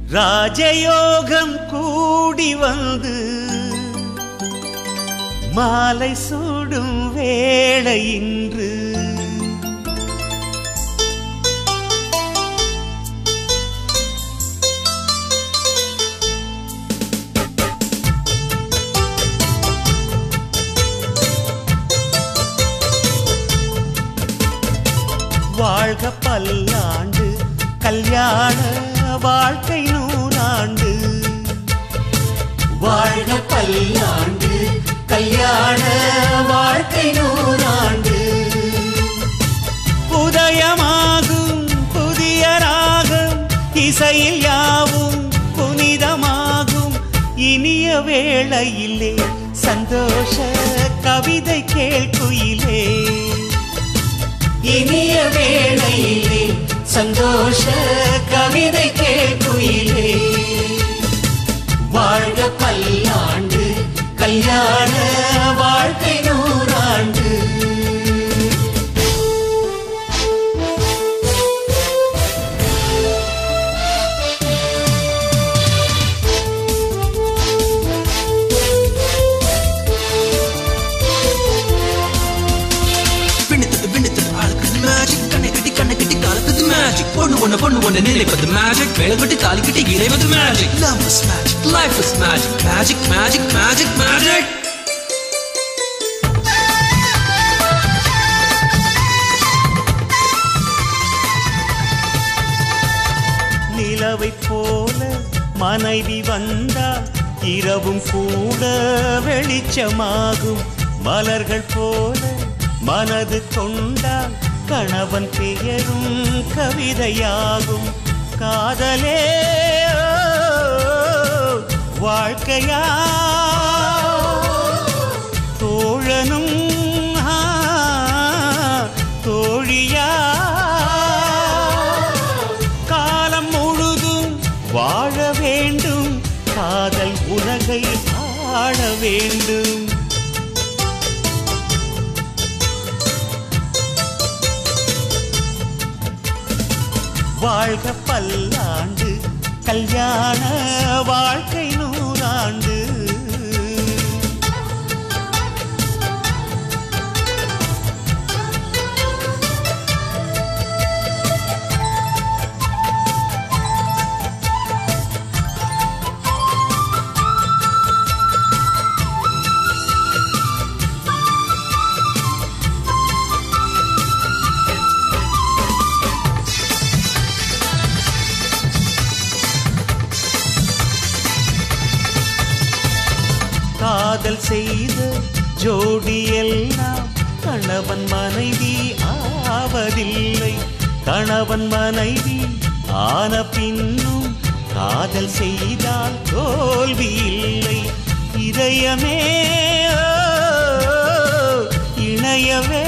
ராஜயோகம் கூடி வந்து மாலை சூடும் வேளை இன்று வாழ்க பல்லாண்டு கல்யாண வாழ்க்கை நூறாண்டு வாழ்க பல்லாண்டு கல்யாண வாழ்க்கை நூறாண்டு உதயமாகும் புதிய ராகம் இசையில் யாவும் புனிதமாகும் இனிய வேளையிலே சந்தோஷ கவிதை கேள்குயிலே இனிய வேளையிலே சந்தோஷ கவிதை கேள்குயிலே வாழ்க பல்லாண்டு கல்யாண வாழ்க்கை நூறாண்டு பின்னித்தது பின்னித்தது ஆளுக்குது மேஜிக் கண்ணை கட்டி கண்ணை கட்டி காலக்குது மேஜிக் பொண்ணு ஒண்ணு பொண்ணு ஒண்ணு நினைப்பது மேஜிக் வேலை கட்டி தாலி கட்டி இணைவது magic love is magic life is magic magic magic magic magic நிலவை போல மனைவி வந்தால் இரவும் கூட வெளிச்சமாகும் மலர்கள் போல மனது கொண்டால் கணவன் பெயரும் கவிதையாகும் காதலே ஓ, வாழ்க்கையா தோழனும் ஆ, தோழியா காலம் முழுதும் வாழ வேண்டும் காதல் உலகை ஆள வேண்டும் வாழ்க பல்லாண்டு கல்யாண வாழ்க்கை நூறாண்டு காதல் செய்த ஜோடி எல்லாம் கணவன் மனைவி ஆவதில்லை கணவன் மனைவி ஆன பின்னும் காதல் செய்தால் தோல்வி இல்லை இதயமே ஓ, இணையவே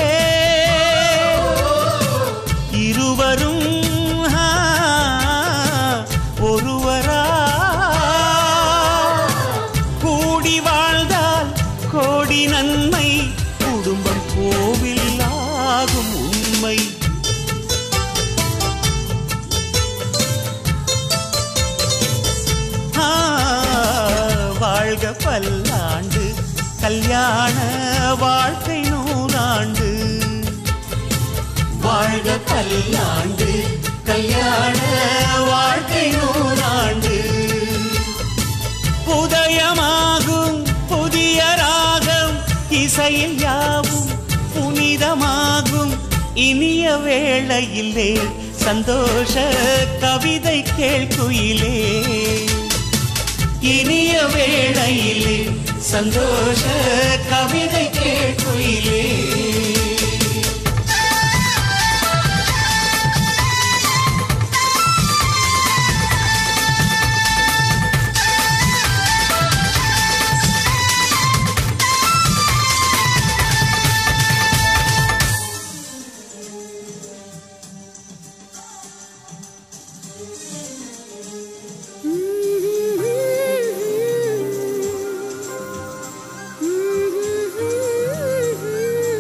இருவரும் ஆ, ஒருவரா கூடி வாழ்ந்தால் கோடி நன்மை குடும்பம் கோவில் ஆகும் உண்மை ஆ, வாழ்க பல்லாண்டு கல்யாண வாழ்க்கை நூறாண்டு வாழ்க பல்லாண்டு கல்யாண வாழ்க்கை நூறாண்டு உதயமாகும் புதிய ராகம் இசையில் யாவும் புனிதமாகும் இனிய வேளையிலே சந்தோஷ கவிதை கேள்குயிலே இனிய வேளையிலே சந்தோஷ கவிதை கேள்குயிலே Mm-hmm.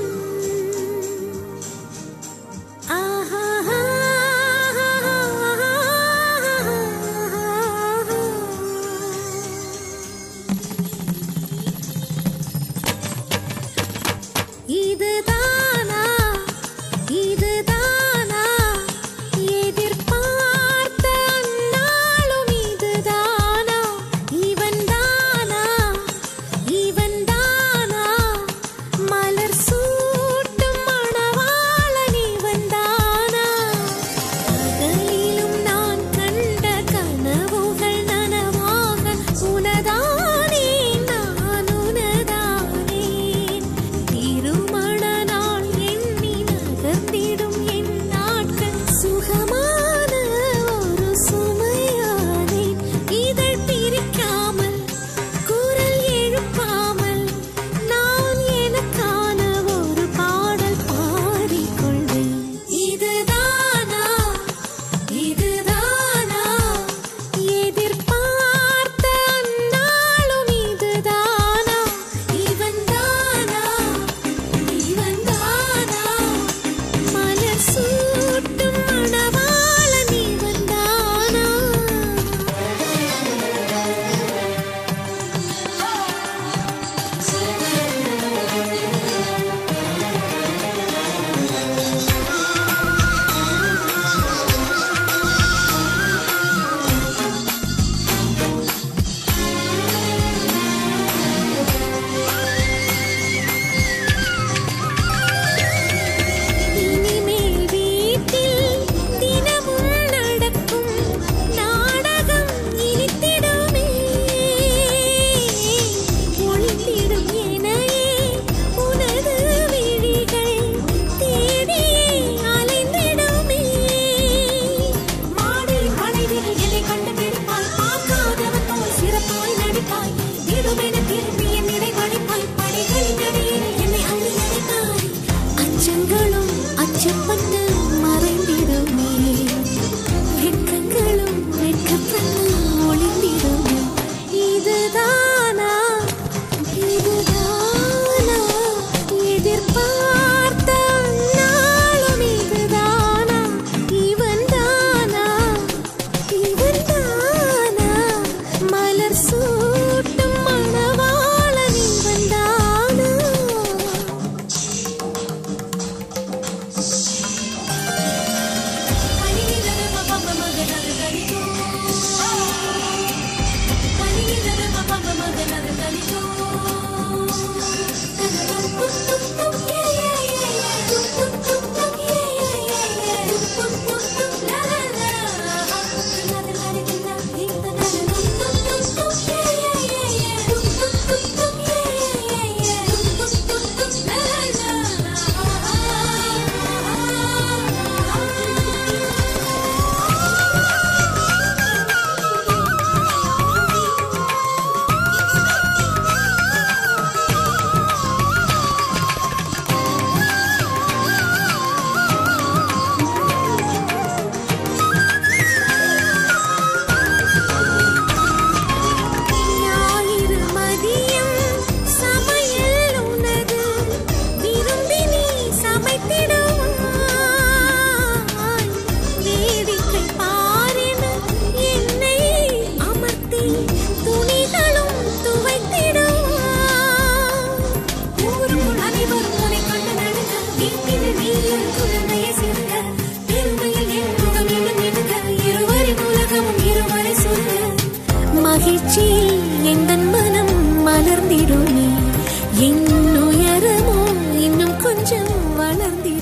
மகிழ்ச்சியில் எந்த மனம் மலர்ந்திடுமே என் உயரமோ இன்னும் கொஞ்சம் வளர்ந்திடும்